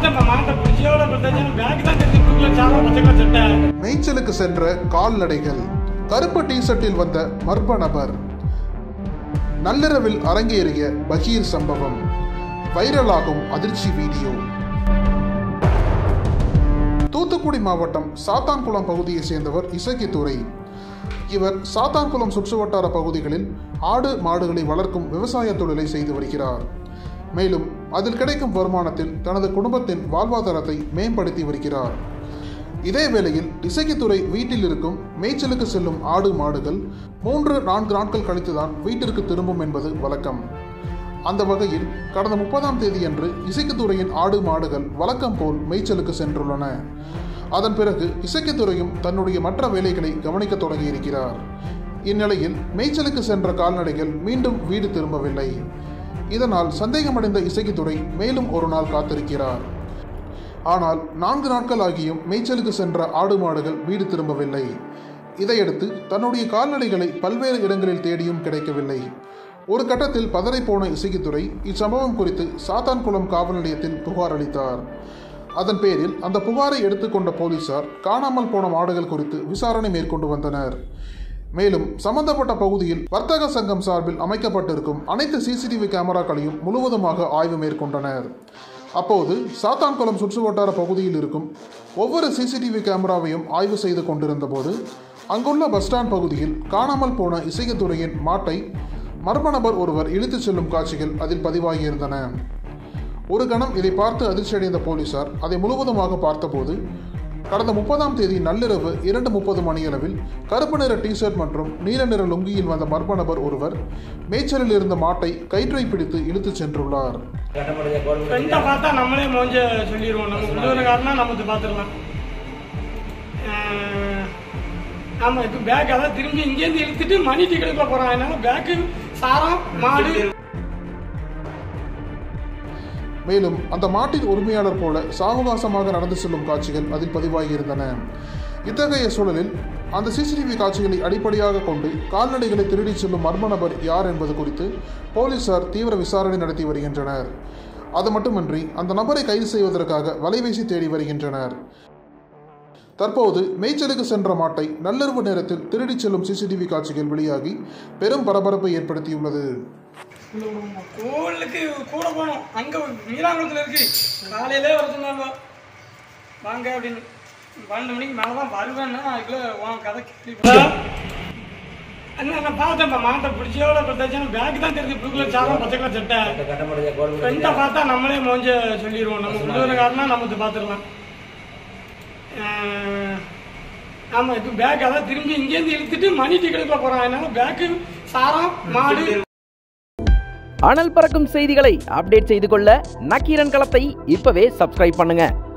பார்த்தேன் மாட்டை பிடிச்சியோட பிரச்சனை பேக் தான் தெரிஞ்சு ப்ளூ கலர் சாரம் பச்சை கலர் சட்டை மேய்ச்சலுக்கு சென்ற கால்நடைகள் கருப்பு டி ஷர்ட்டில் வந்த மர்ம நபர் நள்ளிரவில் அரங்கேறிய பகீர் சம்பவம் வைரலாகும் அதிர்ச்சி வீடியோ தூத்துக்குடி மாவட்டம் சாத்தான்குளம் பகுதியைச் சேர்ந்தவர் இசக்கித்துறை இவர் சாத்தான்குளம் சுற்றுவட்டார பகுதிகளில் ஆடு மாடுகளை வளர்க்கும் விவசாய தொழிலை செய்து வருகிறார் மேலும் அதில் கிடைக்கும் வருமானத்தில் தனது குடும்பத்தின் வாழ்வாதாரத்தை மேம்படுத்தி வருகிறார் இதே வேளையில் இசைக்குத்துறை வீட்டில் இருக்கும் மேய்ச்சலுக்கு செல்லும் ஆடு மாடுகள் மூன்று நான்கு நாட்கள் கழித்துதான் வீட்டிற்கு திரும்பும் என்பது வழக்கம் அந்த வகையில் கடந்த முப்பதாம் தேதியன்று இசைக்குத்துறையின் ஆடு மாடுகள் வழக்கம் போல் மேய்ச்சலுக்கு சென்றுள்ளன அதன் பிறகு இசைக்குத்துறையும் தன்னுடைய மற்ற வேலைகளை கவனிக்க தொடங்கியிருக்கிறார் இந்நிலையில் மேய்ச்சலுக்கு சென்ற கால்நடைகள் மீண்டும் வீடு திரும்பவில்லை இதனால் சந்தேகமடைந்த இசைக்குத்துறை மேலும் ஒரு நாள் காத்திருக்கிறார் ஆனால் நான்கு நாட்கள் ஆகியும் மேய்ச்சலுக்கு சென்ற ஆடு மாடுகள் வீடு திரும்பவில்லை இதையடுத்து தன்னுடைய கால்நடைகளை பல்வேறு இடங்களில் தேடியும் கிடைக்கவில்லை ஒரு கட்டத்தில் பதறி போன இசைக்குத்துறை இச்சம்பவம் குறித்து சாத்தான்குளம் காவல் நிலையத்தில் புகார் அளித்தார் அதன் பேரில் அந்த புகாரை எடுத்துக்கொண்ட போலீசார் காணாமல் போன மாடுகள் குறித்து விசாரணை மேற்கொண்டு வந்தனர் மேலும் சம்பந்தப்பட்ட பகுதியில் வர்த்தக சங்கம் சார்பில் அமைக்கப்பட்டிருக்கும் அனைத்து சிசிடிவி கேமராக்களையும் முழுவதுமாக ஆய்வு மேற்கொண்டனர் அப்போது சாத்தான்குளம் சுற்றுவட்டார பகுதியில் இருக்கும் ஒவ்வொரு சிசிடிவி கேமராவையும் ஆய்வு செய்து கொண்டிருந்த போது அங்குள்ள பஸ் ஸ்டாண்ட் பகுதியில் காணாமல் போன இசையத்துறையின் மாட்டை மர்ம நபர் ஒருவர் இழுத்துச் செல்லும் காட்சிகள் அதில் பதிவாகியிருந்தன ஒரு கணம் இதை பார்த்து அதிர்ச்சியடைந்த போலீசார் அதை முழுவதுமாக பார்த்தபோது கடந்த முப்பதாம் தேதி நள்ளிரவு இரண்டு முப்பது மணியளவில் கருப்பு நிற டிஷர்ட் மற்றும் நீல நிற லுங்கியில் வந்த மர்ம நபர் ஒருவர் மேய்ச்சலில் இருந்த மாட்டை கயிற்றை பிடித்து இழுத்துச் சென்றுள்ளார் ஃப்ரெண்டை பார்த்தா நம்மளே மோஞ்ச சொல்லிடுவோம் நம்ம உள்ளூர்காரனா நமக்கு பார்த்துடலாம் ஆமாம் இப்போ பேக் அதான் திரும்பி இங்கேருந்து இழுத்துட்டு மணி டிக்கெட்டுக்குள்ள போகிறான் அதனால பேக்கு சாரம் மாடு மேலும் அந்த மாட்டின் உரிமையாளர் போல சாவகாசமாக நடந்து செல்லும் காட்சிகள் அதில் பதிவாகியிருந்தன இத்தகைய சூழலில் அந்த சிசிடிவி காட்சிகளை அடிப்படையாக கொண்டு கால்நடைகளை திருடிச் செல்லும் மர்ம நபர் யார் என்பது குறித்து போலீசார் தீவிர விசாரணை நடத்தி வருகின்றனர் அது மட்டுமின்றி அந்த நபரை கைது செய்வதற்காக வலைவீசி தேடி வருகின்றனர் தற்போது மேய்ச்சலுக்கு சென்ற மாட்டை நள்ளிரவு நேரத்தில் திருடிச் செல்லும் சிசிடிவி காட்சிகள் வெளியாகி பெரும் பரபரப்பை ஏற்படுத்தியுள்ளது கோவிலுக்கு கூட போகணும் அங்கே மீனாங்குளத்தில் இருக்கு காலையிலே வர சொன்னாங்க வாங்க அப்படின்னு பன்னெண்டு மணிக்கு மேலே தான் வருவேன்னா அதுக்குள்ள உன் கதை கேள்வி அண்ணா நான் பார்த்தேன்ப்பா மாட்டை பிடிச்சியோட பிரச்சனை பேக் தான் தெரிஞ்சு ப்ளூ கலர் சாரம் பச்சை கலர் சட்டை ஃப்ரெண்டை பார்த்தா நம்மளே மோஞ்ச சொல்லிடுவோம் நம்ம உள்ளூர்காரனா நமக்கு பார்த்துடலாம் ஆமாம் இப்போ பேக் அதான் திரும்பி இங்கேருந்து இழுத்துட்டு மணி டிக்கெட்டுக்குள்ள போகிறான் அதனால பேக்கு சாரம் மாடு அனல் பறக்கும் செய்திகளை அப்டேட் செய்து கொள்ள நக்கீரன் களத்தை இப்பவே சப்ஸ்கிரைப் பண்ணுங்க